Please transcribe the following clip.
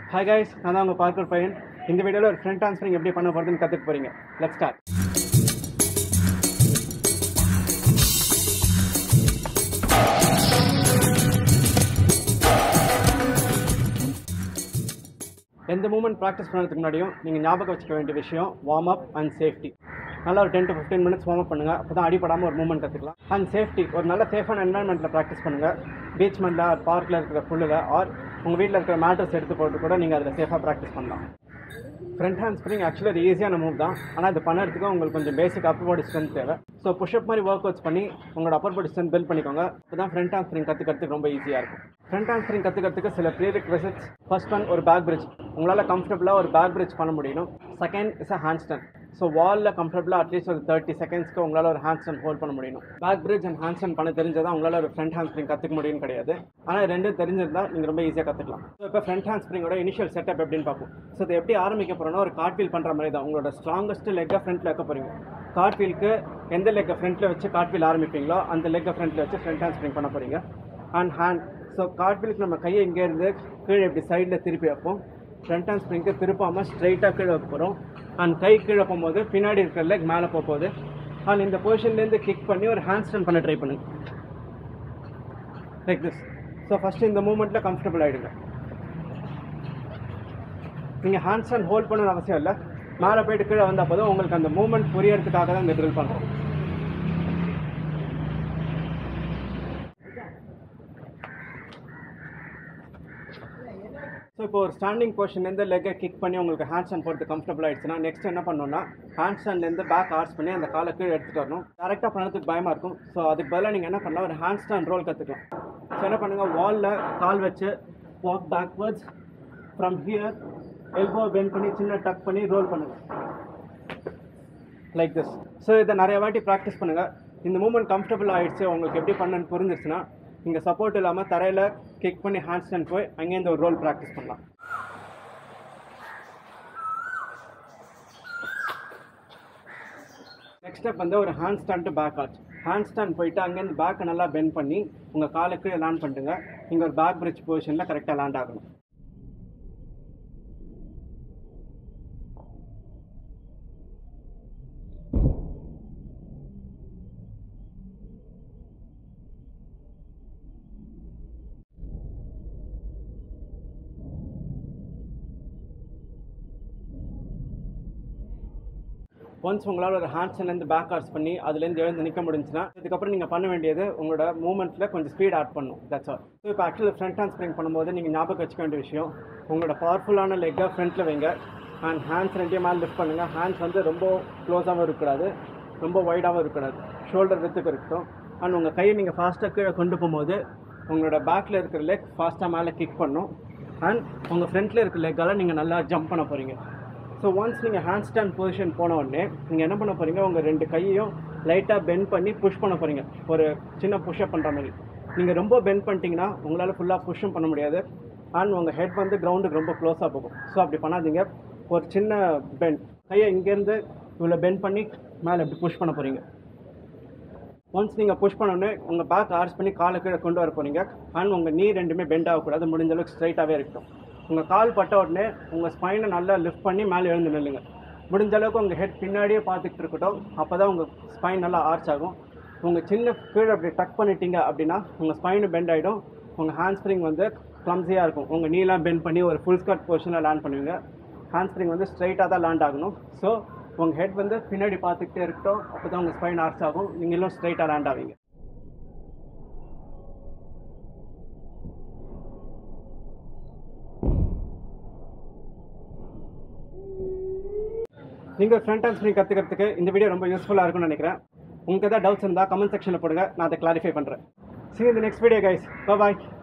hi guys நான் தான் உங்கள் பார்க்கர் பையன் இந்த வீடியோவில் ஒரு ஃப்ரண்ட் ட்ரான்ஸ்ஃபரிங் எப்படி பண்ண போகிறதுன்னு கற்றுக்க போகிறீங்க லெட் ஸ்டார்ட் எந்த மூமெண்ட் ப்ராக்டிஸ் பண்ணுறதுக்கு முன்னாடியும் நீங்கள் ஞாபகம் வச்சுக்க வேண்டிய விஷயம் வார்ம் அப் அண்ட் சேஃப்டி நல்லா ஒரு ten to fifteen minutes warm up பண்ணுங்கள் அப்போ தான் அடிப்படாமல் ஒரு மூமெண்ட் கற்றுக்கலாம் அண்ட் சேஃப்டி ஒரு நல்ல சேஃபான என்வரன்மெண்ட்டில் ப்ராக்டிஸ் பண்ணுங்கள் பீச் மண்ணில் ஆர் பார்க்கில் இருக்கிற புல்லில் ஆர் உங்கள் வீட்டில் இருக்கிற மேட்டர்ஸ் எடுத்து போட்டு கூட நீங்கள் அதில் சேஃபாக ப்ராக்டிஸ் பண்ணலாம் ஃப்ரண்ட் ஹேண்ட் ஸ்ப்ரிங் ஆக்சுவலி ஒரு ஈஸியான மூவ் தான் ஆனால் அது பண்ணுறதுக்கு உங்களுக்கு கொஞ்சம் பேசிக் அப்பர் பாடி ஸ்ட்ரென்த் தேவை ஸோ புஷ்அப் மாதிரி ஒர்க் அவுட்ஸ் பண்ணி உங்களோட அப்பர் பாடி ஸ்ட்ரென்த் பில்ட் பண்ணிக்கோங்க அப்போ தான் ஃப்ரண்ட் ஹேண்ட் ஸ்ப்ரிங் கற்றுக்கிறதுக்கு ரொம்ப ஈஸியாக இருக்கும் ஃப்ரண்ட் ஹேண்ட் ஸ்ப்ரிங் கற்றுக்கிறதுக்கு சில ப்ரீரிக் விசிட்ஸ் ஃபர்ஸ்ட் ஒன் ஒரு பேக் பிரிட்ஜ் உங்களால் கம்ஃபர்டபுளாக ஒரு பேக் பிரிட்ஜ் பண்ண முடியணும் second is a handstand so வாலில் கம்ஃபர்டபுளாக அட்லீஸ்ட் ஒரு தேர்ட்டி செகண்ட்ஸ்க்கு உங்களால் ஒரு ஹேண்ட் ஸ்டன் ஹோல்ட் பண்ண முடியும் back bridge and handstand பண்ண தெரிஞ்சதான் உங்களால் ஒரு ஃப்ரண்ட் ஹேண்ட் ஸ்ப்ரிங் கற்றுக்க முடியும்னு கிடையாது ஆனால் ரெண்டும் தெரிஞ்சிருந்தா நீங்கள் ரொம்ப ஈஸியாக கற்றுக்கலாம் ஸோ இப்போ ஃப்ரண்ட் ஹேண்ட் ஸ்ப்ரிங்கோட இனிஷியல் செட்டப் எப்படின்னு பார்ப்போம் ஸோ இது எப்படி ஆரம்பிக்க போகிறோன்னா ஒரு கார்ட்வீல் பண்ணுற மாதிரி தான் உங்களோட ஸ்ட்ராங்கஸ்ட் லெக்கை ஃப்ரண்ட்டில் வைக்க போகிறீங்க கார்ட்வீலுக்கு எந்த லெக்கை ஃப்ரண்ட்டில் வச்சு கார்ட்வீல் ஆரம்பிப்பீங்களோ அந்த லெக்கை ஃப்ரண்ட்டில் வச்சு ஃப்ரண்ட் ஹேண்ட் ஸ்ப்ரிங் பண்ண போகிறீங்க அண்ட் ஹேண்ட் ஸோ கார்ட்வீலுக்கு நம்ம கையை இங்கேருந்து கீழே இப்படி சைடில் திருப்பி வைப்போம் ஃப்ரண்ட் ஹேண்ட் ஸ்ப்ரிங்க்கு திருப்பாமல் ஸ்ட்ரைட்டாக கீழே வைக்க போகிறோம் அண்ட் கை கீழே போகும்போது பின்னாடி இருக்கிற லெக் மேலே போக போகுது அண்ட் இந்த பொசிஷன்லேருந்து கிக் பண்ணி ஒரு ஹேண்ட் ஸ்டாண்ட் பண்ண ட்ரை பண்ணுங்க லைக் திஸ் ஸோ ஃபஸ்ட்டு இந்த மூமெண்ட்டில் கம்ஃபர்டபுள் ஆகிடுங்க நீங்கள் ஹேண்ட் ஸ்டாண்ட் ஹோல்ட் பண்ணணும்னு அவசியம் இல்லை மேலே போயிட்டு கீழே வந்தால் போதும் உங்களுக்கு அந்த மூமெண்ட் புரியறதுக்காக தான் இந்த ட்ரில் பண்ணுறோம் ஸோ இப்போ ஒரு ஸ்டாண்டிங் பொசிஷன்லேருந்து லெக்கை கிக் பண்ணி உங்களுக்கு ஹேண்ட் ஸ்டாண்ட் போட்டு கம்ஃபர்டபுள் ஆயிடுச்சுன்னா நெக்ஸ்ட் என்ன பண்ணணும்னா ஹேண்ட் ஸ்டாண்ட்லேருந்து பேக் ஆர்ஸ் பண்ணி அந்த காலை கீழே எடுத்துகிட்டு வரணும் கரெக்டாக பண்ணுறதுக்கு பயமாக இருக்கும் ஸோ அதுக்கு பதிலாக நீங்கள் என்ன பண்ணலாம் ஒரு ஹேண்ட் ஸ்டாண்ட் ரோல் கற்றுக்கலாம் ஸோ என்ன பண்ணுங்கள் வாலில் கால் வச்சு walk backwards from here elbow bend பண்ணி சின்ன டக் பண்ணி ரோல் பண்ணுங்கள் லைக் திஸ் ஸோ இதை நிறைய வாட்டி ப்ராக்டிஸ் பண்ணுங்கள் இந்த மூமெண்ட் கம்ஃபர்டபுள் ஆகிடுச்சு உங்களுக்கு எப்படி பண்ணுன்னு புரிஞ்சிருச்சுன்னா இங்கே சப்போர்ட் இல்லாமல் தரையில் கிக் பண்ணி ஹேண்ட் ஸ்டாண்ட் போய் அங்கேருந்து ஒரு ரோல் ப்ராக்டிஸ் பண்ணலாம் நெக்ஸ்ட் ஸ்டெப் வந்து ஒரு handstand to back arch handstand போயிட்டு அங்கேருந்து பேக்கை நல்லா பெண்ட் பண்ணி உங்கள் காலுக்கு லேண்ட் பண்ணிட்டுங்க இங்கே ஒரு பேக் பிரிட்ஜ் பொசிஷனில் கரெக்டாக லேண்ட் ஆகணும் ஒன்ஸ் உங்களால் ஒரு ஹேண்ட் ஸ்டாண்ட்லேருந்து பேக் ஆர்ஸ் பண்ணி அதுலேருந்து எழுந்து நிற்க முடிஞ்சுன்னா இதுக்கப்புறம் நீங்கள் பண்ண வேண்டியது உங்களோட மூமெண்ட்டில் கொஞ்சம் ஸ்பீட் ஆட் பண்ணணும் தட்ஸ் ஆல் ஸோ இப்போ ஆக்சுவலி ஃப்ரண்ட் ஹேண்ட் ஸ்ப்ரிங் பண்ணும்போது நீங்கள் ஞாபகம் வச்சுக்க வேண்டிய விஷயம் உங்களோட பவர்ஃபுல்லான லெக்கை ஃப்ரண்ட்டில் வைங்க அண்ட் ஹேண்ட்ஸ் ரெண்டையும் மேலே லிஃப்ட் பண்ணுங்கள் ஹேண்ட்ஸ் வந்து ரொம்ப க்ளோஸாகவும் இருக்கக்கூடாது ரொம்ப வைடாகவும் இருக்கக்கூடாது ஷோல்டர் வித்துக்கு இருக்கட்டும் அண்ட் உங்கள் கையை நீங்கள் ஃபாஸ்ட்டாக கீழே கொண்டு போகும்போது உங்களோட பேக்கில் இருக்கிற லெக் ஃபாஸ்ட்டாக மேலே கிக் பண்ணும் அண்ட் உங்கள் ஃப்ரண்ட்டில் இருக்கிற லெக்கால் நீங்கள் நல்லா ஜம்ப் பண்ண போகிறீங்க ஸோ ஒன்ஸ் நீங்கள் ஹேண்ட் ஸ்டாண்ட் பொசிஷன் போன உடனே நீங்கள் என்ன பண்ண போகிறீங்க உங்கள் ரெண்டு கையையும் லைட்டாக பெண்ட் பண்ணி புஷ் பண்ண போகிறீங்க ஒரு சின்ன புஷ்அப் பண்ணுற மாதிரி நீங்கள் ரொம்ப பெண்ட் பண்ணிட்டீங்கன்னா உங்களால் ஃபுல்லாக புஷ்ஷும் பண்ண முடியாது அண்ட் உங்கள் ஹெட் வந்து கிரவுண்டுக்கு ரொம்ப க்ளோஸாக போகும் ஸோ அப்படி பண்ணாதீங்க ஒரு சின்ன பெண்ட் கையை இங்கேருந்து இவ்வளோ பெண்ட் பண்ணி மேலே இப்படி புஷ் பண்ண போகிறீங்க ஒன்ஸ் நீங்கள் புஷ் பண்ணோடனே உங்கள் பேக் ஆர்ஸ் பண்ணி காலை கீழே கொண்டு வர போகிறீங்க அண்ட் உங்கள் நீ ரெண்டுமே பெண்ட் ஆகக்கூடாது முடிஞ்ச அளவுக்கு ஸ்ட்ரைட்டாகவே இருக்கட்டும் உங்கள் கால் பட்ட உடனே உங்கள் ஸ்பைனை நல்லா லிஃப்ட் பண்ணி மேலே எழுந்து நில்லுங்க முடிஞ்ச அளவுக்கு உங்கள் ஹெட் பின்னாடியே பார்த்துக்கிட்டு இருக்கட்டும் அப்போ தான் உங்கள் ஸ்பைன் நல்லா ஆர்ச் ஆகும் உங்கள் சின்ன கீழே அப்படி டக் பண்ணிட்டீங்க அப்படின்னா உங்கள் ஸ்பைனு பெண்ட் ஆகிடும் உங்கள் ஹேண்ட் ஸ்ப்ரிங் வந்து க்ளம்ஸியாக இருக்கும் உங்கள் நீலாம் பெண்ட் பண்ணி ஒரு ஃபுல் ஸ்கர்ட் பொசிஷனில் லேண்ட் பண்ணுவீங்க ஹேண்ட் ஸ்ப்ரிங் வந்து ஸ்ட்ரைட்டாக தான் லேண்ட் ஆகணும் ஸோ உங்கள் ஹெட் வந்து பின்னாடி பார்த்துக்கிட்டே இருக்கட்டும் அப்போ தான் உங்கள் ஸ்பைன் ஆர்ச் ஆகும் நீங்களும் ஸ்ட்ரைட்டாக லேண்ட் ஆவீங்க நீங்கள் ஃப்ரண்ட் ஹேண்ட் ஸ்ப்ரிங் கற்றுக்கிறதுக்கு இந்த வீடியோ ரொம்ப யூஸ்ஃபுல்லாக இருக்கும்னு நினைக்கிறேன் உங்களுக்கு எதாவது டவுட்ஸ் இருந்தால் கமெண்ட் செக்ஷனில் போடுங்க நான் அதை கிளாரிஃபை பண்ணுறேன் see you in the next video guys bye bye